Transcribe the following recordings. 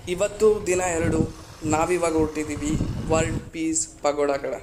ಇವತ್ತು ದಿನ ಎರಡು ನಾವಿವಾಗ ಹೊರಟಿದ್ದೀವಿ ವರ್ಲ್ಡ್ ಪೀಸ್ ಪಗೋಡ ಕಡೆ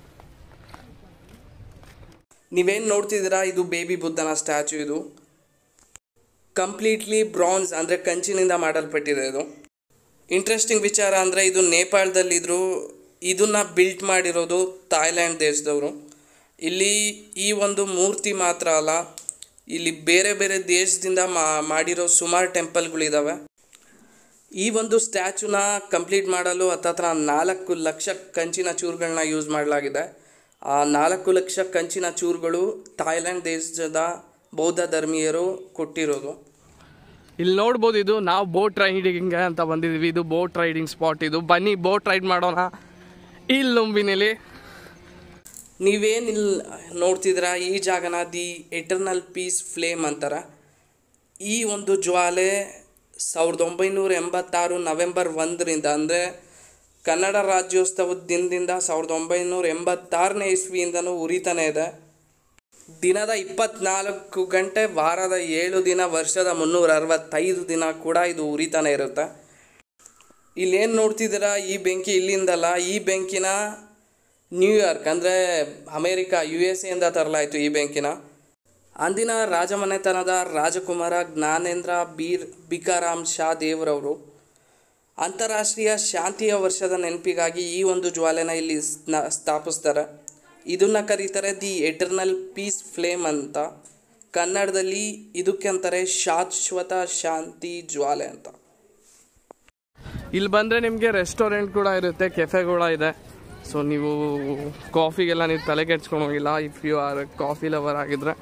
ನೀವೇನು ನೋಡ್ತಿದ್ದೀರಾ ಇದು ಬೇಬಿ ಬುದ್ಧನ ಸ್ಟ್ಯಾಚು ಇದು ಕಂಪ್ಲೀಟ್ಲಿ ಬ್ರಾನ್ಸ್ ಅಂದರೆ ಕಂಚಿನಿಂದ ಮಾಡಲ್ಪಟ್ಟಿದೆ ಇದು ಇಂಟ್ರೆಸ್ಟಿಂಗ್ ವಿಚಾರ ಅಂದರೆ ಇದು ನೇಪಾಳದಲ್ಲಿದ್ದರು ಇದನ್ನು ಬಿಲ್ಟ್ ಮಾಡಿರೋದು ಥಾಯ್ಲ್ಯಾಂಡ್ ದೇಶದವರು ಇಲ್ಲಿ ಈ ಒಂದು ಮೂರ್ತಿ ಮಾತ್ರ ಅಲ್ಲ ಇಲ್ಲಿ ಬೇರೆ ಬೇರೆ ದೇಶದಿಂದ ಮಾಡಿರೋ ಸುಮಾರು ಟೆಂಪಲ್ಗಳಿದ್ದಾವೆ ಈ ಒಂದು ಸ್ಟ್ಯಾಚುನ ಕಂಪ್ಲೀಟ್ ಮಾಡಲು ಹತ್ತತ್ರ ನಾಲ್ಕು ಲಕ್ಷ ಕಂಚಿನ ಚೂರುಗಳನ್ನ ಯೂಸ್ ಮಾಡಲಾಗಿದೆ ಆ ನಾಲ್ಕು ಲಕ್ಷ ಕಂಚಿನ ಚೂರುಗಳು ಥಾಯ್ಲ್ಯಾಂಡ್ ದೇಶದ ಬೌದ್ಧ ಧರ್ಮೀಯರು ಕೊಟ್ಟಿರೋದು ಇಲ್ಲಿ ನೋಡ್ಬೋದು ಇದು ನಾವು ಬೋಟ್ ರೈಡಿಂಗ್ ಅಂತ ಬಂದಿದ್ದೀವಿ ಇದು ಬೋಟ್ ರೈಡಿಂಗ್ ಸ್ಪಾಟ್ ಇದು ಬನ್ನಿ ಬೋಟ್ ರೈಡ್ ಮಾಡೋಣ ಇಲ್ಲಿ ಲುಂಬಿನಿಲಿ ನೀವೇನು ಇಲ್ಲಿ ನೋಡ್ತಿದ್ದೀರಾ ಈ ಜಾಗನ ದಿ ಎಟರ್ನಲ್ ಪೀಸ್ ಫ್ಲೇಮ್ ಅಂತಾರೆ ಈ ಒಂದು ಜ್ವಾಲೆ ಸಾವಿರದ ಒಂಬೈನೂರ ಎಂಬತ್ತಾರು ನವೆಂಬರ್ ಒಂದರಿಂದ ಅಂದರೆ ಕನ್ನಡ ರಾಜ್ಯೋತ್ಸವದ ದಿನದಿಂದ ಸಾವಿರದ ಒಂಬೈನೂರ ಎಂಬತ್ತಾರನೇ ಇಸ್ವಿಯಿಂದನೂ ಉರಿತಾನೆ ಇದೆ ದಿನದ ಇಪ್ಪತ್ನಾಲ್ಕು ಗಂಟೆ ವಾರದ ಏಳು ದಿನ ವರ್ಷದ ಮುನ್ನೂರ ಅರವತ್ತೈದು ದಿನ ಕೂಡ ಇದು ಉರಿತಾನೆ ಇರುತ್ತೆ ಇಲ್ಲೇನು ನೋಡ್ತಿದ್ದೀರಾ ಈ ಬೆಂಕಿ ಇಲ್ಲಿಂದಲ್ಲ ಈ ಬೆಂಕಿನ ನ್ಯೂಯಾರ್ಕ್ ಅಂದರೆ ಅಮೇರಿಕಾ ಯು ಎಸ್ ಎಯಿಂದ ತರಲಾಯಿತು ಈ ಬೆಂಕಿನ ಅಂದಿನ ರಾಜಮನೆತನದ ರಾಜಕುಮಾರ ಜ್ಞಾನೇಂದ್ರ ಬೀರ್ ಬಿಕಾರಾಮ್ ಶಾ ದೇವ್ರವರು ಅಂತಾರಾಷ್ಟ್ರೀಯ ಶಾಂತಿಯ ವರ್ಷದ ನೆನಪಿಗಾಗಿ ಈ ಒಂದು ಜ್ವಾಲೆನ ಇಲ್ಲಿ ಸ್ನ- ಸ್ಥಾಪಿಸ್ತಾರೆ ಇದನ್ನು ಕರೀತಾರೆ ದಿ ಎಟರ್ನಲ್ ಪೀಸ್ ಫ್ಲೇಮ್ ಅಂತ ಕನ್ನಡದಲ್ಲಿ ಇದಕ್ಕೆ ಅಂತಾರೆ ಶಾಶ್ವತ ಶಾಂತಿ ಜ್ವಾಲೆ ಅಂತ ಇಲ್ಲಿ ಬಂದರೆ ನಿಮಗೆ ರೆಸ್ಟೋರೆಂಟ್ ಕೂಡ ಇರುತ್ತೆ ಕೆಫೆ ಕೂಡ ಇದೆ ಸೊ ನೀವು ಕಾಫಿಗೆಲ್ಲ ನೀವು ತಲೆ ಕೆಡ್ಸ್ಕೊಂಡು ಹೋಗಿಲ್ಲ if you are coffee lover ಆಗಿದ್ರೆ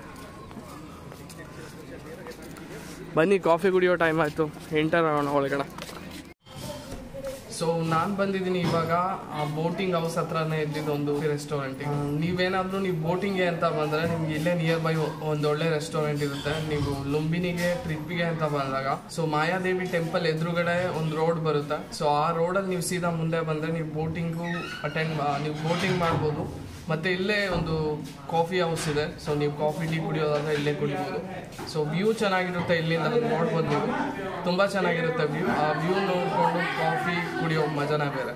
ಬನ್ನಿ ಕಾಫಿ ಕುಡಿಯೋ ಟೈಮ್ ಆಯಿತು ಎಂಟರ್ ಆಗೋಣ ಒಳಗಡೆ ಸೊ ನಾನು ಬಂದಿದ್ದೀನಿ ಇವಾಗ ಆ ಬೋಟಿಂಗ್ ಹೌಸ್ ಹತ್ರನೇ ಇದ್ದಿದ್ದು ಒಂದು ರೆಸ್ಟೋರೆಂಟಿಗೆ ನೀವೇನಾದರೂ ನೀವು ಬೋಟಿಂಗ್ಗೆ ಅಂತ ಬಂದರೆ ನಿಮ್ಗೆ ಇಲ್ಲೇ ನಿಯರ್ ಬೈ ಒಂದು ಒಳ್ಳೆ ರೆಸ್ಟೋರೆಂಟ್ ಇರುತ್ತೆ ನೀವು ಲುಂಬಿನಿಗೆ ಟ್ರಿಪ್ಪಿಗೆ ಅಂತ ಬಂದಾಗ ಸೊ ಮಾಯಾದೇವಿ ಟೆಂಪಲ್ ಎದುರುಗಡೆ ಒಂದು ರೋಡ್ ಬರುತ್ತೆ ಸೊ ಆ ರೋಡಲ್ಲಿ ನೀವು ಸೀದಾ ಮುಂದೆ ಬಂದರೆ ನೀವು ಬೋಟಿಂಗು ಅಟೆಂಡ್ ನೀವು ಬೋಟಿಂಗ್ ಮಾಡ್ಬೋದು ಮತ್ತೆ ಇಲ್ಲೇ ಒಂದು ಕಾಫಿ ಹೌಸ್ ಇದೆ ಸೊ ನೀವು ಕಾಫಿ ಟೀ ಕುಡಿಯೋದಾದ್ರೆ ಇಲ್ಲೇ ಕುಡಿಬೋದು ಸೊ ವ್ಯೂ ಚೆನ್ನಾಗಿರುತ್ತೆ ಇಲ್ಲಿಂದ ನೋಡ್ಬೋದು ನೀವು ತುಂಬ ಚೆನ್ನಾಗಿರುತ್ತೆ ವ್ಯೂ ಆ ವ್ಯೂ ನೋಡಿಕೊಂಡು ಕಾಫಿ ಕುಡಿಯೋ ಮಜಾನೇ ಬೇರೆ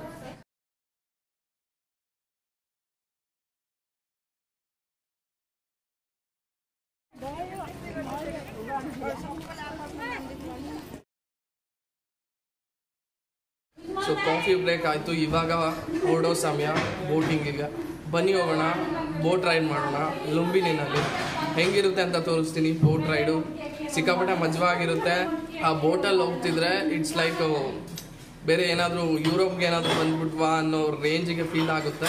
ಸೊ ಕಾಫಿ ಬ್ರೇಕ್ ಆಯಿತು ಇವಾಗ ಹೊರಡೋ ಸಮಯ ಬೋಟಿಂಗಿಗೆ ಬನ್ನಿ ಹೋಗೋಣ ಬೋಟ್ ರೈಡ್ ಮಾಡೋಣ ಲುಂಬಿನಿನಲ್ಲಿ ಹೆಂಗಿರುತ್ತೆ ಅಂತ ತೋರಿಸ್ತೀನಿ ಬೋಟ್ ರೈಡು ಸಿಕ್ಕಾಪಟ್ಟೆ ಮಜವಾಗಿರುತ್ತೆ ಆ ಬೋಟಲ್ಲಿ ಹೋಗ್ತಿದ್ರೆ ಇಟ್ಸ್ ಲೈಕ್ ಬೇರೆ ಏನಾದರೂ ಯುರೋಪ್ಗೆ ಏನಾದರೂ ಬಂದ್ಬಿಟ್ವಾ ಅನ್ನೋ ರೇಂಜಿಗೆ ಫೀಲ್ ಆಗುತ್ತೆ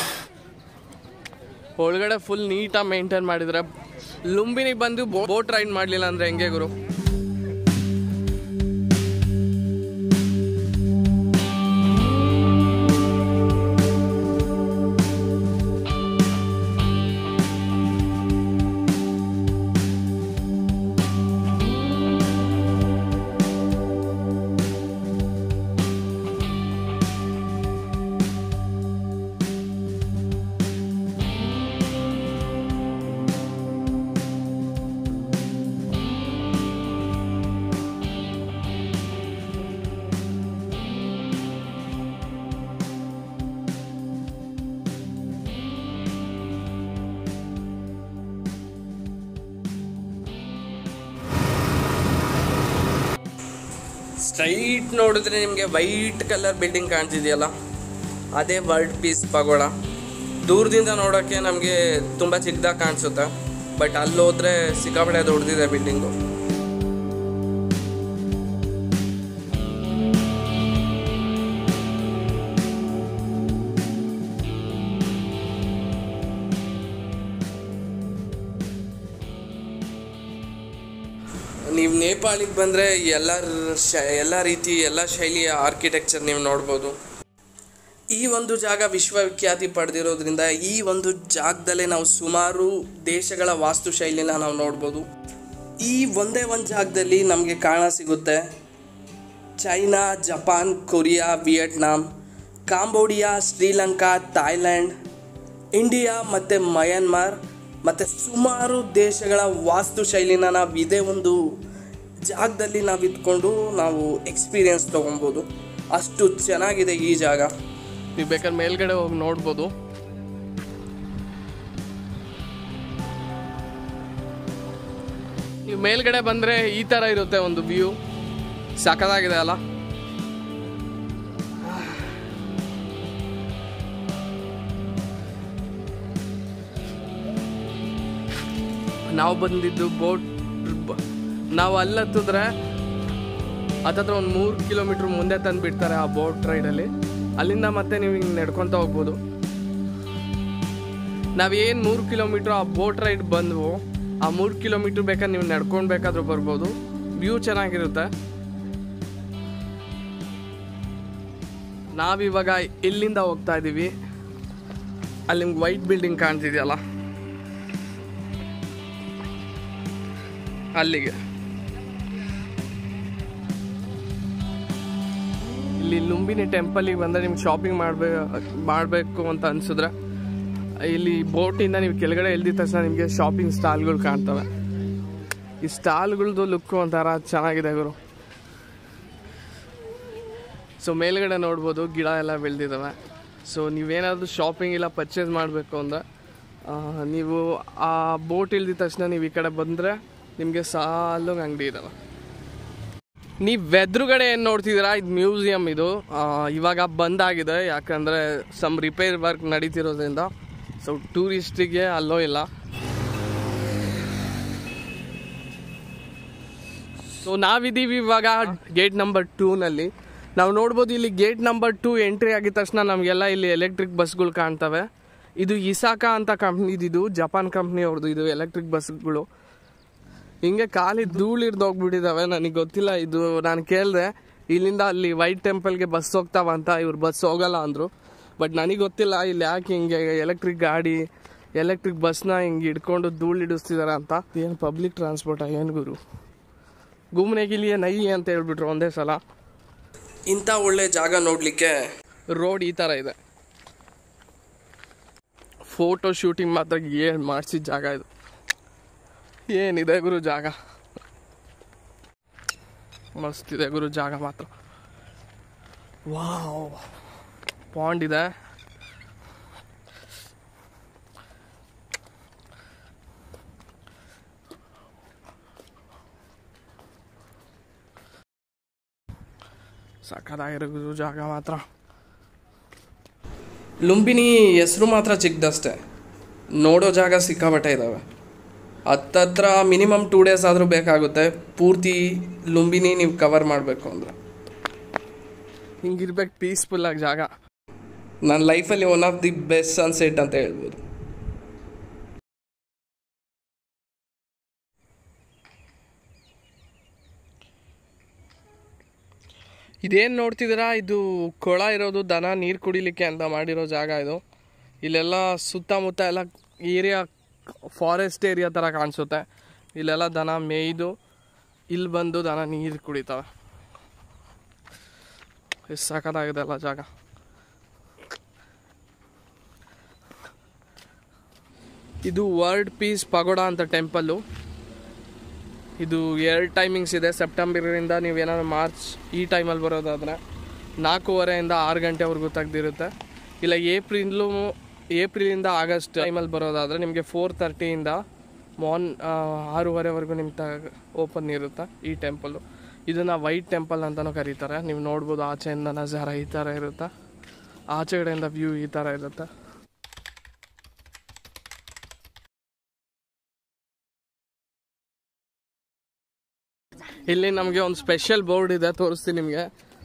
ಒಳಗಡೆ ಫುಲ್ ನೀಟಾಗಿ ಮೇಂಟೈನ್ ಮಾಡಿದರೆ ಲುಂಬಿನಿಗೆ ಬಂದು ಬೋಟ್ ರೈಡ್ ಮಾಡಲಿಲ್ಲ ಅಂದರೆ ಹೆಂಗೆ ಗುರು ಸ್ಟ್ರೈಟ್ ನೋಡಿದ್ರೆ ನಿಮಗೆ ವೈಟ್ ಕಲರ್ ಬಿಲ್ಡಿಂಗ್ ಕಾಣ್ತಿದೆಯಲ್ಲ ಅದೇ ವರ್ಲ್ಡ್ ಪೀಸ್ ಪಗೋಡ ದೂರದಿಂದ ನೋಡೋಕ್ಕೆ ನಮಗೆ ತುಂಬ ಚಿಕ್ಕದಾಗಿ ಕಾಣಿಸುತ್ತೆ ಬಟ್ ಅಲ್ಲಿ ಹೋದ್ರೆ ಸಿಕ್ಕಾಪಟ್ಟೆ ದೊಡ್ಡದಿದೆ ಬಿಲ್ಡಿಂಗು ನೀವು ನೇಪಾಳಿಗೆ ಬಂದರೆ ಎಲ್ಲ ಶ ಎಲ್ಲ ರೀತಿ ಎಲ್ಲ ಶೈಲಿಯ ಆರ್ಕಿಟೆಕ್ಚರ್ ನೀವು ನೋಡ್ಬೋದು ಈ ಒಂದು ಜಾಗ ವಿಶ್ವವಿಖ್ಯಾತಿ ಪಡೆದಿರೋದ್ರಿಂದ ಈ ಒಂದು ಜಾಗದಲ್ಲೇ ನಾವು ಸುಮಾರು ದೇಶಗಳ ವಾಸ್ತುಶೈಲಿನ ನಾವು ನೋಡ್ಬೋದು ಈ ಒಂದೇ ಒಂದು ಜಾಗದಲ್ಲಿ ನಮಗೆ ಕಾಣ ಸಿಗುತ್ತೆ China Japan Korea Vietnam Cambodia Sri Lanka Thailand India ಮತ್ತು ಮಯನ್ಮಾರ್ ಮತ್ತು ಸುಮಾರು ದೇಶಗಳ ವಾಸ್ತುಶೈಲಿನ ನಾವು ಇದೇ ಒಂದು ಜಾಗದಲ್ಲಿ ನಾವು ಇದ್ಕೊಂಡು ನಾವು ಎಕ್ಸ್ಪೀರಿಯನ್ಸ್ ತೊಗೊಬೋದು ಅಷ್ಟು ಚೆನ್ನಾಗಿದೆ ಈ ಜಾಗ ನೀವು ಬೇಕಾದ್ರೆ ಮೇಲ್ಗಡೆ ಹೋಗಿ ನೋಡ್ಬೋದು ನೀವು ಮೇಲ್ಗಡೆ ಬಂದರೆ ಈ ಥರ ಇರುತ್ತೆ ಒಂದು ವ್ಯೂ ಸಖತ್ತಾಗಿದೆ ಅಲ್ಲ ನಾವು ಬಂದಿದ್ದು ಬೋಟ್ ನಾವು ಅಲ್ಲಿ ಹತ್ತಿದ್ರೆ ಹತ್ತತ್ರ ಒಂದು ಮೂರು ಕಿಲೋಮೀಟ್ರ್ ಮುಂದೆ ತಂದು ಬಿಡ್ತಾರೆ ಆ ಬೋಟ್ ರೈಡಲ್ಲಿ ಅಲ್ಲಿಂದ ಮತ್ತೆ ನೀವು ಹಿಂಗೆ ನಡ್ಕೊತ ಹೋಗ್ಬೋದು ನಾವೇನು ಮೂರು ಕಿಲೋಮೀಟ್ರ್ ಆ ಬೋಟ್ ರೈಡ್ ಬಂದ್ವು ಆ ಮೂರು ಕಿಲೋಮೀಟ್ರ್ ಬೇಕಾದ್ರೆ ನೀವು ನಡ್ಕೊಂಡು ಬೇಕಾದ್ರೂ ಬರ್ಬೋದು ವ್ಯೂ ಚೆನ್ನಾಗಿರುತ್ತೆ ನಾವಿವಾಗ ಇಲ್ಲಿಂದ ಹೋಗ್ತಾ ಇದ್ದೀವಿ ಅಲ್ಲಿ ನಿಮ್ಗೆ ವೈಟ್ ಬಿಲ್ಡಿಂಗ್ ಕಾಣ್ತಿದೆಯಲ್ಲ ಅಲ್ಲಿಗೆ ಇಲ್ಲಿ ಲುಂಬಿನಿ ಟೆಂಪಲಿಗೆ ಬಂದರೆ ನಿಮ್ಗೆ ಶಾಪಿಂಗ್ ಮಾಡಬೇಕು ಮಾಡಬೇಕು ಅಂತ ಅನ್ಸಿದ್ರೆ ಇಲ್ಲಿ ಬೋಟಿಂದ ನೀವು ಕೆಳಗಡೆ ಇಳ್ದಿದ ತಕ್ಷಣ ನಿಮಗೆ ಶಾಪಿಂಗ್ ಸ್ಟಾಲ್ಗಳು ಕಾಣ್ತವೆ ಈ ಸ್ಟಾಲ್ಗಳದ್ದು ಲುಕ್ಕು ಒಂಥರ ಚೆನ್ನಾಗಿದೆ ಗುರು ಸೊ ಮೇಲ್ಗಡೆ ನೋಡ್ಬೋದು ಗಿಡ ಎಲ್ಲ ಬೆಳೆದಿದ್ದಾವೆ ಸೊ ನೀವೇನಾದರೂ ಶಾಪಿಂಗ್ ಇಲ್ಲ ಪರ್ಚೇಸ್ ಮಾಡಬೇಕು ಅಂದರೆ ಆ, ನೀವು ಆ ಬೋಟ್ ಇಳ್ದಿದ ತಕ್ಷಣ ನೀವು ಈ ಕಡೆ ಬಂದರೆ ನಿಮಗೆ ಸಾಲು ಅಂಗಡಿ ಇದಾವೆ ನೀವು ಎದುರುಗಡೆ ಏನು ನೋಡ್ತಿದ್ದೀರಾ ಇದು ಮ್ಯೂಸಿಯಂ ಇದು ಆ, ಇವಾಗ ಬಂದಾಗಿದೆ ಯಾಕಂದರೆ ಸಮ್ ರಿಪೇರ್ ವರ್ಕ್ ನಡೀತಿರೋದ್ರಿಂದ ಸೊ ಟೂರಿಸ್ಟಿಗೆ ಅಲ್ಲೋ ಇಲ್ಲ ಸೊ ನಾವಿದ್ದೀವಿ ಇವಾಗ ಗೇಟ್ ನಂಬರ್ ಟೂನಲ್ಲಿ ನಾವು ನೋಡ್ಬೋದು ಇಲ್ಲಿ ಗೇಟ್ ನಂಬರ್ ಟೂ ಎಂಟ್ರಿ ಆಗಿದ ತಕ್ಷಣ ನಮಗೆಲ್ಲ ಇಲ್ಲಿ ಎಲೆಕ್ಟ್ರಿಕ್ ಬಸ್ಗಳು ಕಾಣ್ತವೆ ಇದು ಇಸಾಕಾ ಅಂತ ಕಂಪ್ನಿದಿದು ಜಪಾನ್ ಕಂಪ್ನಿ ಅವ್ರದ್ದು ಇದು ಎಲೆಕ್ಟ್ರಿಕ್ ಬಸ್ಗಳು ಹಿಂಗೆ ಖಾಲಿ ಧೂಳು ಹಿಡ್ದೋಗ್ಬಿಟ್ಟಿದ್ದಾವೆ ನನಗೆ ಗೊತ್ತಿಲ್ಲ ಇದು ನಾನು ಕೇಳಿದೆ ಇಲ್ಲಿಂದ ಅಲ್ಲಿ ವೈಟ್ ಟೆಂಪಲ್ಗೆ ಬಸ್ ಹೋಗ್ತಾವ ಅಂತ ಇವ್ರು ಬಸ್ ಹೋಗಲ್ಲ ಅಂದರು ಬಟ್ ನನಗೆ ಗೊತ್ತಿಲ್ಲ ಇಲ್ಲಿ ಯಾಕೆ ಹಿಂಗೆ ಎಲೆಕ್ಟ್ರಿಕ್ ಗಾಡಿ ಎಲೆಕ್ಟ್ರಿಕ್ ಬಸ್ನ ಹಿಂಗೆ ಹಿಡ್ಕೊಂಡು ಧೂಳು ಹಿಡಿಸ್ತಿದಾರೆ ಅಂತ ಏನು ಪಬ್ಲಿಕ್ ಟ್ರಾನ್ಸ್ಪೋರ್ಟ್ ಏನು ಗುರು ಗುಮ್ನೆಗಿಲಿಯೇ ನೈ ಅಂತ ಹೇಳ್ಬಿಟ್ರು ಒಂದೇ ಸಲ ಇಂಥ ಒಳ್ಳೆ ಜಾಗ ನೋಡಲಿಕ್ಕೆ ರೋಡ್ ಈ ಥರ ಇದೆ ಫೋಟೋ ಶೂಟಿಂಗ್ ಮಾತ್ರ ಏನು ಮಾಡಿಸಿದ ಜಾಗ ಇದು ಏನಿದೆ ಗುರು ಜಾಗ ಮಸ್ತ್ ಇದೆ ಗುರು ಜಾಗ ಮಾತ್ರ ವಾವ್ ಪಾಂಡ್ ಇದೆ ಸಕ್ಕದಾಗಿರೋ ಗುರು ಜಾಗ ಮಾತ್ರ ಲುಂಬಿನಿ ಹೆಸರು ಮಾತ್ರ ಚಿಕ್ಕದಷ್ಟೇ ನೋಡೋ ಜಾಗ ಸಿಕ್ಕಾಪಟ್ಟೆ ಇದ್ದಾವೆ ಹತ್ತತ್ರ ಮಿನಿಮಮ್ ಟೂ ಡೇಸ್ ಆದರೂ ಬೇಕಾಗುತ್ತೆ ಪೂರ್ತಿ ಲುಂಬಿನಿ ನೀವು ಕವರ್ ಮಾಡಬೇಕು ಅಂದರೆ ಹಿಂಗಿರ್ಬೇಕು ಪೀಸ್ಫುಲ್ ಆಗಿ ಜಾಗ ನನ್ನ ಲೈಫಲ್ಲಿ one of the best sunset ಅಂತ ಹೇಳ್ಬೋದು ಇದೇನು ನೋಡ್ತಿದ್ದೀರಾ ಇದು ಕೊಳ ಇರೋದು ದನ ನೀರು ಕುಡಿಲಿಕ್ಕೆ ಅಂತ ಮಾಡಿರೋ ಜಾಗ ಇದು ಇಲ್ಲೆಲ್ಲ ಸುತ್ತಮುತ್ತ ಎಲ್ಲ ಏರಿಯಾ ಫಾರೆಸ್ಟ್ ಏರಿಯಾ ಥರ ಕಾಣಿಸುತ್ತೆ ಇಲ್ಲೆಲ್ಲ ದನ ಮೇಯ್ದು ಇಲ್ಲಿ ಬಂದು ದನ ನೀರು ಕುಡಿತವೆ ಎಷ್ಟು ಸಖತ್ತಾಗಿದೆ ಅಲ್ಲ ಜಾಗ ಇದು ವರ್ಲ್ಡ್ ಪೀಸ್ ಪಗೋಡ ಅಂತ ಟೆಂಪಲ್ಲು ಇದು ಎರಡು ಟೈಮಿಂಗ್ಸ್ ಇದೆ ಸೆಪ್ಟೆಂಬರಿಂದ ನೀವೇನಾದ್ರು ಮಾರ್ಚ್ ಈ ಟೈಮಲ್ಲಿ ಬರೋದಾದರೆ ನಾಲ್ಕೂವರೆಯಿಂದ ಆರು ಗಂಟೆವರೆಗೂ ತೆಗ್ದಿರುತ್ತೆ ಇಲ್ಲ ಏಪ್ರಿಲು ಏಪ್ರಿಲಿಂದ ಆಗಸ್ಟ್ ಟೈಮಲ್ಲಿ ಬರೋದಾದರೆ ನಿಮಗೆ ಫೋರ್ ತರ್ಟಿಯಿಂದ ಮಾರ್ನ್ ಆರೂವರೆವರೆಗೂ ನಿಮ್ಗೆ ತ ಓಪನ್ ಇರುತ್ತೆ ಈ ಟೆಂಪಲ್ಲು ಇದನ್ನು ವೈಟ್ ಟೆಂಪಲ್ ಅಂತಲೂ ಕರೀತಾರೆ ನೀವು ನೋಡ್ಬೋದು ಆಚೆಯಿಂದ ನಜಾರ ಈ ಥರ ಇರುತ್ತೆ ಆಚೆಗಡೆಯಿಂದ ವ್ಯೂ ಈ ಥರ ಇರುತ್ತೆ ಇಲ್ಲಿ ನಮಗೆ ಒಂದು ಸ್ಪೆಷಲ್ ಬೋರ್ಡ್ ಇದೆ ತೋರಿಸ್ತೀನಿ ನಿಮಗೆ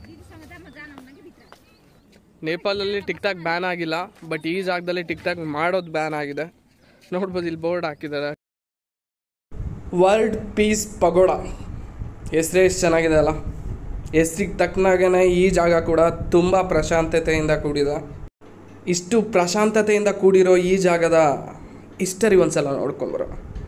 ನೇಪಾಳಲ್ಲಿ ಟಿಕ್ ಟಾಕ್ ಬ್ಯಾನ್ ಆಗಿಲ್ಲ ಬಟ್ ಈ ಜಾಗದಲ್ಲಿ ಟಿಕ್ ಟಾಕ್ ಮಾಡೋದು ಬ್ಯಾನ್ ಆಗಿದೆ ನೋಡ್ಬೋದು ಇಲ್ಲಿ ಬೋರ್ಡ್ ಹಾಕಿದ್ದಾರೆ ವರ್ಲ್ಡ್ ಪೀಸ್ ಪಗೋಡ ಹೆಸರೇ ಎಷ್ಟು ಚೆನ್ನಾಗಿದೆ ಅಲ್ಲ ಹೆಸ್ರಿಗೆ ತಕ್ಕನಾಗೇ ಈ ಜಾಗ ಕೂಡ ತುಂಬ ಪ್ರಶಾಂತತೆಯಿಂದ ಕೂಡಿದೆ ಇಷ್ಟು ಪ್ರಶಾಂತತೆಯಿಂದ ಕೂಡಿರೋ ಈ ಜಾಗದ ಹಿಸ್ಟರಿ ಒಂದ್ಸಲ ನೋಡ್ಕೊಂಬರೋ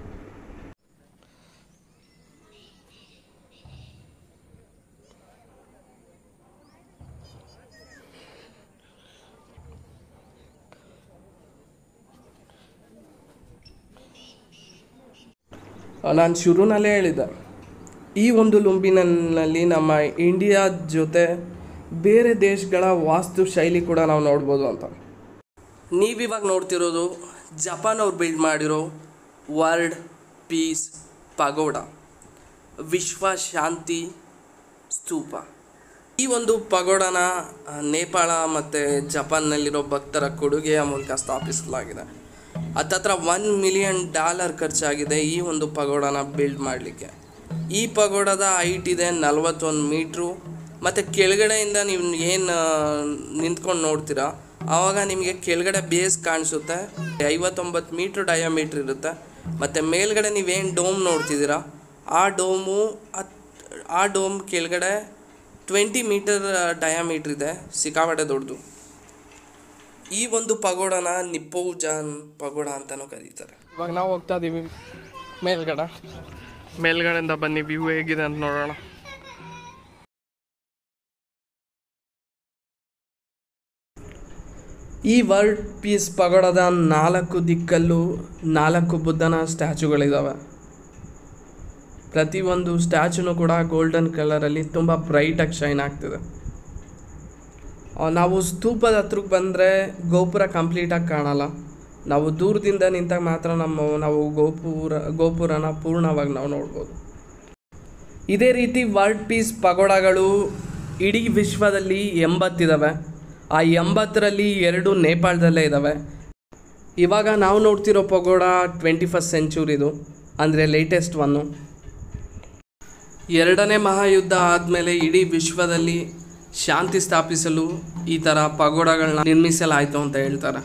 ನಾನು ಶುರುನಲ್ಲೇ ಹೇಳಿದ್ದೆ ಈ ಒಂದು ಲುಂಬಿನಲ್ಲಿ ನಮ್ಮ ಇಂಡಿಯಾ ಜೊತೆ ಬೇರೆ ದೇಶಗಳ ವಾಸ್ತು ಶೈಲಿ ಕೂಡ ನಾವು ನೋಡ್ಬೋದು ಅಂತ ನೀವಿವಾಗ ನೋಡ್ತಿರೋದು ಜಪಾನ್ ಅವ್ರು ಬಿಲ್ಡ್ ಮಾಡಿರೋ ವರ್ಲ್ಡ್ ಪೀಸ್ ಪಗೋಡ ವಿಶ್ವ ಶಾಂತಿ ಸ್ತೂಪ ಈ ಒಂದು ಪಗೋಡನ ಆ, ನೇಪಾಳ ಮತ್ತು ಜಪಾನ್ನಲ್ಲಿರೋ ಭಕ್ತರ ಕೊಡುಗೆಯ ಮೂಲಕ ಸ್ಥಾಪಿಸಲಾಗಿದೆ ಹತ್ತತ್ರ ಒನ್ ಮಿಲಿಯನ್ ಡಾಲರ್ ಖರ್ಚಾಗಿದೆ ಈ ಒಂದು ಪಗೋಡನ ಬಿಲ್ಡ್ ಮಾಡಲಿಕ್ಕೆ ಈ ಪಗೋಡದ ಹೈಟ್ ಇದೆ ನಲವತ್ತೊಂದು ಮೀಟ್ರು ಮತ್ತು ಕೆಳಗಡೆಯಿಂದ ನೀವು ಏನು ನಿಂತ್ಕೊಂಡು ನೋಡ್ತೀರಾ ಆವಾಗ ನಿಮಗೆ ಕೆಳಗಡೆ ಬೇಸ್ ಕಾಣಿಸುತ್ತೆ ಐವತ್ತೊಂಬತ್ತು ಮೀಟ್ರ್ ಡಯಾಮೀಟ್ರ್ ಇರುತ್ತೆ ಮತ್ತು ಮೇಲ್ಗಡೆ ನೀವೇನು ಡೋಮ್ ನೋಡ್ತಿದ್ದೀರಾ ಆ ಡೋಮು ಹತ್ ಆ ಡೋಮ್ ಕೆಳಗಡೆ ಟ್ವೆಂಟಿ ಮೀಟರ್ ಡಯಾಮೀಟ್ರ್ ಇದೆ ಸಿಕ್ಕಾಪಟ್ಟೆ ದೊಡ್ಡದು ಈ ಒಂದು ಪಗೋಡನ ನಿಪ್ಪೋಜಾನ್ ಪಗೋಡ ಅಂತಲೂ ಕರೀತಾರೆ ಇವಾಗ ನಾವು ಹೋಗ್ತಾ ಇದ್ದೀವಿ ಮೇಲ್ಗಡೆ ಮೇಲ್ಗಡೆಯಿಂದ ಬನ್ನಿ ವ್ಯೂ ಹೇಗಿದೆ ಅಂತ ನೋಡೋಣ ಈ ವರ್ಲ್ಡ್ ಪೀಸ್ ಪಗೋಡದ ನಾಲ್ಕು ದಿಕ್ಕಲ್ಲೂ ನಾಲ್ಕು ಬುದ್ಧನ ಸ್ಟ್ಯಾಚುಗಳಿದ್ದಾವೆ ಪ್ರತಿಯೊಂದು ಸ್ಟ್ಯಾಚುನು ಕೂಡ ಗೋಲ್ಡನ್ ಕಲರಲ್ಲಿ ತುಂಬ ಬ್ರೈಟಾಗಿ ಶೈನ್ ಆಗ್ತಿದೆ ಆ, ನಾವು ಸ್ತೂಪದ ಹತ್ರಕ್ಕೆ ಬಂದರೆ ಗೋಪುರ ಕಂಪ್ಲೀಟಾಗಿ ಕಾಣಲ್ಲ ನಾವು ದೂರದಿಂದ ನಿಂತಾಗ ಮಾತ್ರ ನಮ್ಮ ನಾವು ಗೋಪುರ ಗೋಪುರನ ಪೂರ್ಣವಾಗಿ ನಾವು ನೋಡ್ಬೋದು ಇದೇ ರೀತಿ ವರ್ಲ್ಡ್ ಪೀಸ್ ಪಗೋಡಗಳು ಇಡೀ ವಿಶ್ವದಲ್ಲಿ ಎಂಬತ್ತಿದ್ದಾವೆ ಆ ಎಂಬತ್ತರಲ್ಲಿ ಎರಡು ನೇಪಾಳದಲ್ಲೇ ಇದ್ದಾವೆ ಇವಾಗ ನಾವು ನೋಡ್ತಿರೋ ಪಗೋಡ ಟ್ವೆಂಟಿ ಫಸ್ಟ್ ಸೆಂಚುರಿದು ಅಂದರೆ ಲೇಟೆಸ್ಟ್ ಒನ್ನು ಎರಡನೇ ಮಹಾಯುದ್ಧ ಆದಮೇಲೆ ಇಡೀ ವಿಶ್ವದಲ್ಲಿ ಶಾಂತಿ ಸ್ಥಾಪಿಸಲು ಈ ಥರ ಪಗೋಡಗಳನ್ನ ನಿರ್ಮಿಸಲಾಯಿತು ಅಂತ ಹೇಳ್ತಾರೆ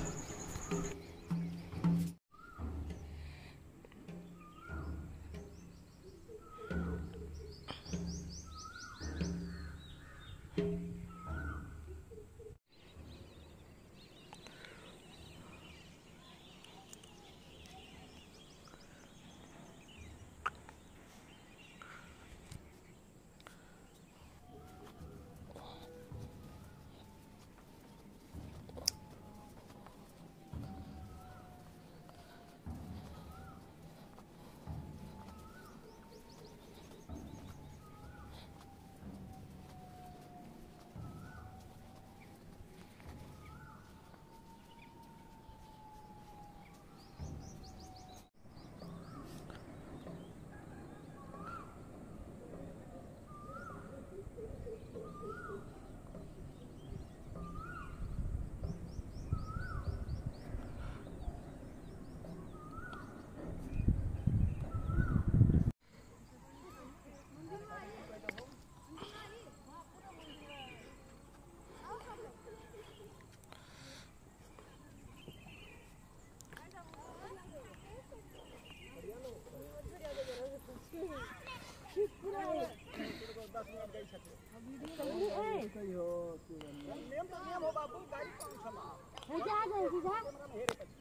Hãy subscribe cho kênh Ghiền Mì Gõ Để không bỏ lỡ